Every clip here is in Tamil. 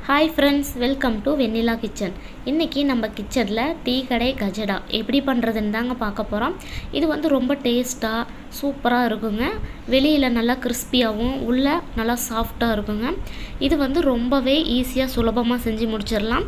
hi friends welcome to Vennila kitchen இன்றைக்கி நம்ம கிச்சனில் டீ கடை கஜடா எப்படி பண்ணுறதுன்னு தாங்க பார்க்க போகிறோம் இது வந்து ரொம்ப டேஸ்ட்டாக சூப்பராக இருக்குங்க வெளியில் நல்லா கிறிஸ்பியாகவும் உள்ளே நல்லா சாஃப்டாக இருக்குங்க இது வந்து ரொம்பவே ஈஸியாக சுலபமாக செஞ்சு முடிச்சிடலாம்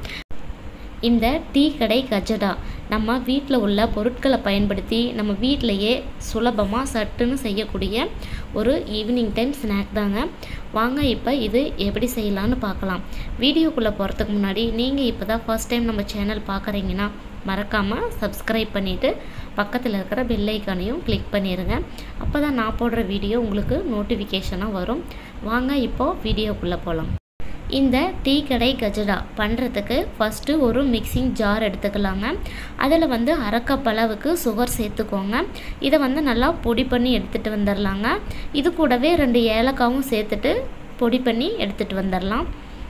இந்த டீ கடை கஜடா நம்ம வீட்டில் உள்ள பொருட்களை பயன்படுத்தி நம்ம வீட்டிலையே சுலபமாக சட்டுன்னு செய்யக்கூடிய ஒரு ஈவினிங் டைம் ஸ்நாக் தாங்க வாங்க இப்போ இது எப்படி செய்யலான்னு பார்க்கலாம் வீடியோக்குள்ளே போகிறதுக்கு முன்னாடி நீங்கள் இப்போ தான் ஃபர்ஸ்ட் டைம் நம்ம சேனல் பார்க்குறீங்கன்னா மறக்காமல் சப்ஸ்கிரைப் பண்ணிவிட்டு பக்கத்தில் இருக்கிற பெல் ஐக்கானையும் கிளிக் பண்ணிடுங்க அப்போ தான் நான் போடுற வீடியோ உங்களுக்கு நோட்டிஃபிகேஷனாக வரும் வாங்க இப்போது வீடியோக்குள்ளே போகலாம் இந்த டீ கடை கஜடா பண்ணுறதுக்கு ஃபஸ்ட்டு ஒரு மிக்சிங் ஜார் எடுத்துக்கலாங்க அதில் வந்து அரை கப் அளவுக்கு சுகர் சேர்த்துக்கோங்க இதை வந்து நல்லா பொடி பண்ணி எடுத்துகிட்டு வந்துடலாங்க இது கூடவே ரெண்டு ஏலக்காவும் சேர்த்துட்டு பொடி பண்ணி எடுத்துகிட்டு வந்துடலாம்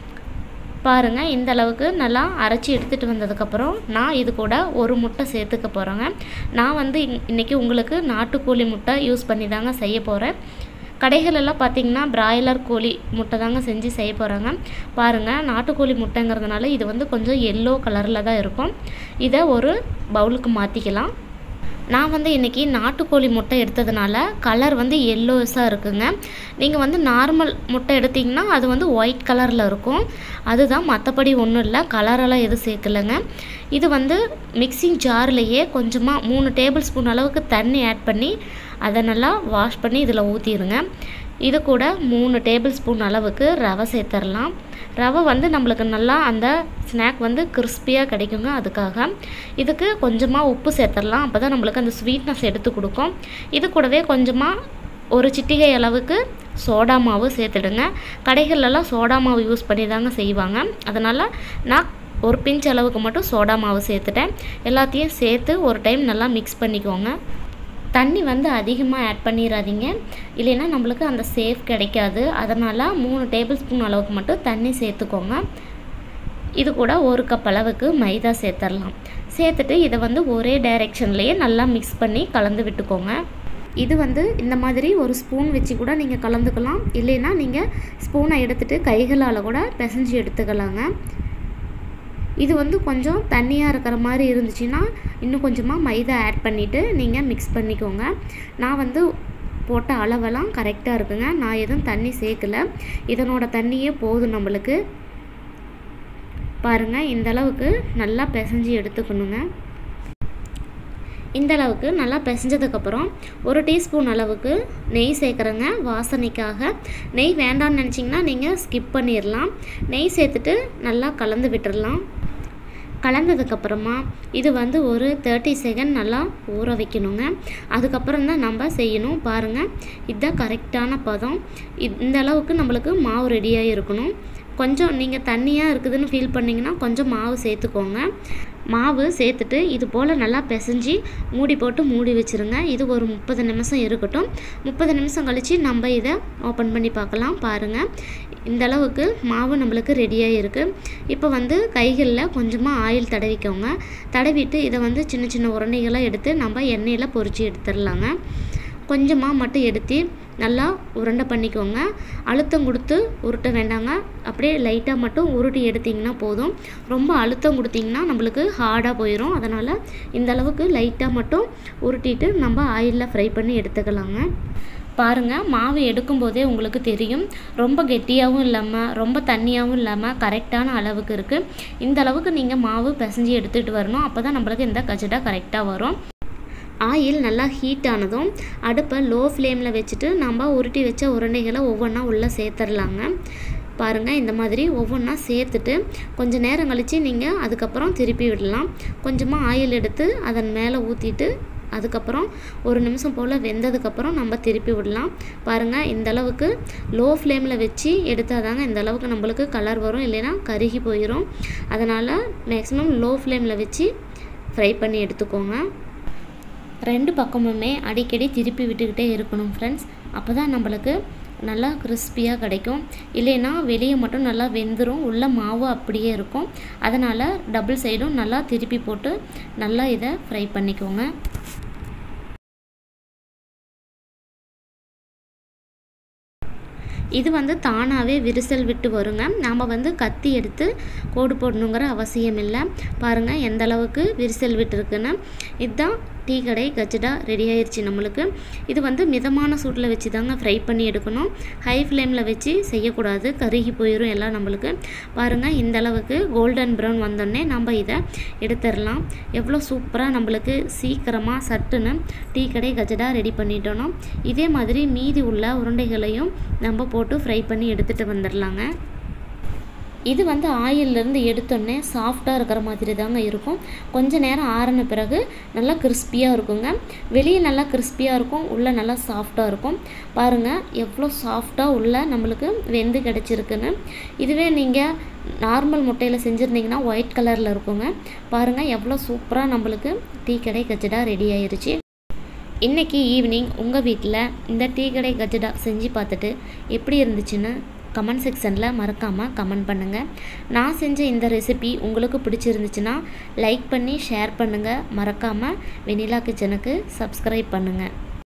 பாருங்கள் இந்த அளவுக்கு நல்லா அரைச்சி எடுத்துகிட்டு வந்ததுக்கப்புறம் நான் இது கூட ஒரு முட்டை சேர்த்துக்க போகிறேங்க நான் வந்து இன்றைக்கி உங்களுக்கு நாட்டுக்கோழி முட்டை யூஸ் பண்ணி தாங்க செய்ய போகிறேன் கடைகளெல்லாம் பார்த்திங்கன்னா பிராய்லர் கோழி முட்டை தாங்க செஞ்சு செய்ய போகிறாங்க பாருங்கள் நாட்டுக்கோழி முட்டைங்கிறதுனால இது வந்து கொஞ்சம் எல்லோ கலரில் தான் இருக்கும் இதை ஒரு பவுலுக்கு மாற்றிக்கலாம் நான் வந்து இன்றைக்கி நாட்டுக்கோழி முட்டை எடுத்ததுனால கலர் வந்து எல்லோஸாக இருக்குங்க நீங்கள் வந்து நார்மல் முட்டை எடுத்திங்கன்னா அது வந்து ஒயிட் கலரில் இருக்கும் அதுதான் மற்றபடி ஒன்றும் இல்லை கலரெல்லாம் எதுவும் சேர்க்கலைங்க இது வந்து மிக்சிங் ஜார்லேயே கொஞ்சமாக மூணு டேபிள் ஸ்பூன் அளவுக்கு தண்ணி ஆட் பண்ணி அதை நல்லா வாஷ் பண்ணி இதில் ஊற்றிடுங்க இது கூட மூணு டேபிள் ஸ்பூன் அளவுக்கு ரவை சேர்த்துடலாம் ரவை வந்து நம்மளுக்கு நல்லா அந்த ஸ்நாக் வந்து கிறிஸ்பியாக கிடைக்குங்க அதுக்காக இதுக்கு கொஞ்சமாக உப்பு சேர்த்துடலாம் அப்போ தான் நம்மளுக்கு அந்த ஸ்வீட்னஸ் எடுத்து கொடுக்கும் இது கூடவே கொஞ்சமாக ஒரு சிட்டிகை அளவுக்கு சோடா மாவு சேர்த்துடுங்க கடைகள்லாம் சோடா மாவு யூஸ் பண்ணி தாங்க செய்வாங்க அதனால் நான் ஒரு பிஞ்ச் அளவுக்கு மட்டும் சோடா மாவு சேர்த்துட்டேன் எல்லாத்தையும் சேர்த்து ஒரு டைம் நல்லா மிக்ஸ் பண்ணிக்கோங்க தண்ணி வந்து அதிகமாக ஆட் பண்ணிடாதீங்க இல்லைன்னா நம்மளுக்கு அந்த சேஃப் கிடைக்காது அதனால் மூணு டேபிள் ஸ்பூன் அளவுக்கு மட்டும் தண்ணி சேர்த்துக்கோங்க இது கூட ஒரு கப் அளவுக்கு மைதா சேர்த்துடலாம் சேர்த்துட்டு இதை வந்து ஒரே டைரெக்ஷன்லேயே நல்லா மிக்ஸ் பண்ணி கலந்து விட்டுக்கோங்க இது வந்து இந்த மாதிரி ஒரு ஸ்பூன் வச்சு கூட நீங்கள் கலந்துக்கலாம் இல்லைன்னா நீங்கள் ஸ்பூனை எடுத்துகிட்டு கைகளால் கூட பிசைஞ்சு எடுத்துக்கலாங்க இது வந்து கொஞ்சம் தண்ணியாக இருக்கிற மாதிரி இருந்துச்சுன்னா இன்னும் கொஞ்சமாக மைதா ஆட் பண்ணிவிட்டு நீங்கள் மிக்ஸ் பண்ணிக்கோங்க நான் வந்து போட்ட அளவெல்லாம் கரெக்டாக இருக்குங்க நான் எதுவும் தண்ணி சேர்க்கல இதனோட தண்ணியே போதும் நம்மளுக்கு பாருங்கள் இந்த அளவுக்கு நல்லா பிசைஞ்சு எடுத்துக்கணுங்க இந்த அளவுக்கு நல்லா பிசைஞ்சதுக்கப்புறம் ஒரு டீஸ்பூன் அளவுக்கு நெய் சேர்க்குறேங்க வாசனைக்காக நெய் வேண்டாம்னு நினச்சிங்கன்னா நீங்கள் ஸ்கிப் பண்ணிடலாம் நெய் சேர்த்துட்டு நல்லா கலந்து விட்டுடலாம் கலந்ததுக்கப்புறமா இது வந்து ஒரு தேர்ட்டி செகண்ட் நல்லா ஊற வைக்கணுங்க அதுக்கப்புறம் தான் நம்ம செய்யணும் பாருங்கள் இதுதான் கரெக்டான பதம் இந்த அளவுக்கு நம்மளுக்கு மாவு ரெடியாக இருக்கணும் கொஞ்சம் நீங்கள் தண்ணியாக இருக்குதுன்னு ஃபீல் பண்ணிங்கன்னா கொஞ்சம் மாவு சேர்த்துக்கோங்க மாவு சேர்த்துட்டு இது போல் நல்லா பிசைஞ்சு மூடி போட்டு மூடி வச்சுருங்க இது ஒரு முப்பது நிமிஷம் இருக்கட்டும் முப்பது நிமிஷம் கழித்து நம்ம இதை ஓப்பன் பண்ணி பார்க்கலாம் பாருங்கள் இந்த அளவுக்கு மாவு நம்மளுக்கு ரெடியாக இருக்குது இப்போ வந்து கைகளில் கொஞ்சமாக ஆயில் தடவிக்கோங்க தடவிட்டு இதை வந்து சின்ன சின்ன உருண்டைகளாக எடுத்து நம்ம எண்ணெயில் பொறிச்சு எடுத்துடலாங்க கொஞ்சமாக மட்டும் எடுத்து நல்லா உருண்டை பண்ணிக்கோங்க அழுத்தம் கொடுத்து உருட்ட வேண்டாங்க அப்படியே லைட்டாக மட்டும் உருட்டி எடுத்திங்கன்னா போதும் ரொம்ப அழுத்தம் கொடுத்திங்கன்னா நம்மளுக்கு ஹார்டாக போயிடும் அதனால் இந்த அளவுக்கு லைட்டாக மட்டும் உருட்டிட்டு நம்ம ஆயிலில் ஃப்ரை பண்ணி எடுத்துக்கலாங்க பாருங்கள் மாவு எடுக்கும்போதே உங்களுக்கு தெரியும் ரொம்ப கெட்டியாகவும் இல்லாமல் ரொம்ப தண்ணியாகவும் இல்லாமல் கரெக்டான அளவுக்கு இருக்குது இந்த அளவுக்கு நீங்கள் மாவு பிசைஞ்சு எடுத்துகிட்டு வரணும் அப்போ தான் நம்மளுக்கு இந்த கஜடா கரெக்டாக வரும் ஆயில் நல்லா ஹீட் ஆனதும் அடுப்பை லோ ஃப்ளேமில் வச்சுட்டு நம்ம உருட்டி வச்ச உருண்டைகளை ஒவ்வொன்றா உள்ளே சேர்த்துடலாங்க பாருங்கள் இந்த மாதிரி ஒவ்வொன்றா சேர்த்துட்டு கொஞ்சம் நேரம் கழித்து நீங்கள் அதுக்கப்புறம் திருப்பி விடலாம் கொஞ்சமாக ஆயில் எடுத்து அதன் மேலே ஊற்றிட்டு அதுக்கப்புறம் ஒரு நிமிஷம் போல் வெந்ததுக்கப்புறம் நம்ம திருப்பி விடலாம் பாருங்கள் இந்த அளவுக்கு லோ ஃப்ளேமில் வச்சு எடுத்தால் தாங்க இந்த அளவுக்கு நம்மளுக்கு கலர் வரும் இல்லைன்னா கருகி போயிடும் அதனால் மேக்ஸிமம் லோ ஃப்ளேமில் வச்சு ஃப்ரை பண்ணி எடுத்துக்கோங்க ரெண்டு பக்கமுமே அடிக்கடி திருப்பி விட்டுக்கிட்டே இருக்கணும் ஃப்ரெண்ட்ஸ் அப்போ தான் நம்மளுக்கு நல்லா கிறிஸ்பியாக கிடைக்கும் இல்லைன்னா வெளியே மட்டும் நல்லா வெந்துடும் உள்ள மாவு அப்படியே இருக்கும் அதனால் டபுள் சைடும் நல்லா திருப்பி போட்டு நல்லா இதை ஃப்ரை பண்ணிக்கோங்க இது வந்து தானாகவே விரிசல் விட்டு வருங்க நாம் வந்து கத்தி எடுத்து கோடு போடணுங்கிற அவசியம் இல்லை பாருங்கள் எந்த அளவுக்கு விரிசல் விட்டுருக்குன்னு இதுதான் டீ கடை கஜடா ரெடி ஆயிடுச்சு நம்மளுக்கு இது வந்து மிதமான சூட்டில் வச்சு தாங்க ஃப்ரை பண்ணி எடுக்கணும் ஹை ஃப்ளேமில் வச்சு செய்யக்கூடாது கருகி போயிடும் எல்லாம் நம்மளுக்கு பாருங்கள் இந்த அளவுக்கு கோல்டன் ப்ரௌன் வந்தோடனே நம்ம இதை எடுத்துடலாம் எவ்வளோ சூப்பராக நம்மளுக்கு சீக்கிரமாக சட்டுன்னு டீ கடை கஜடா ரெடி பண்ணிட்டோம் இதே மாதிரி மீதி உள்ள உருண்டைகளையும் நம்ம போட்டு ஃப்ரை பண்ணி எடுத்துகிட்டு வந்துடலாங்க இது வந்து ஆயிலிருந்து எடுத்தோடனே சாஃப்டாக இருக்கிற மாதிரி தாங்க இருக்கும் கொஞ்ச நேரம் ஆறின பிறகு நல்லா கிறிஸ்பியாக இருக்குங்க வெளியே நல்லா கிறிஸ்பியாக இருக்கும் உள்ளே நல்லா சாஃப்டாக இருக்கும் பாருங்கள் எவ்வளோ சாஃப்டாக உள்ள நம்மளுக்கு வெந்து கிடச்சிருக்குன்னு இதுவே நீங்கள் நார்மல் முட்டையில் செஞ்சுருந்தீங்கன்னா ஒயிட் கலரில் இருக்குங்க பாருங்கள் எவ்வளோ சூப்பராக நம்மளுக்கு டீ கடை கச்சடா ரெடி ஆயிருச்சு இன்றைக்கி ஈவினிங் உங்கள் வீட்டில் இந்த டீ கடை கஜடா செஞ்சு பார்த்துட்டு எப்படி இருந்துச்சுன்னு கமெண்ட் செக்ஷனில் மறக்காமல் கமெண்ட் பண்ணுங்கள் நான் செஞ்ச இந்த ரெசிபி உங்களுக்கு பிடிச்சிருந்துச்சுன்னா லைக் பண்ணி ஷேர் பண்ணுங்கள் மறக்காமல் வெனிலா கிச்சனுக்கு சப்ஸ்கிரைப் பண்ணுங்கள்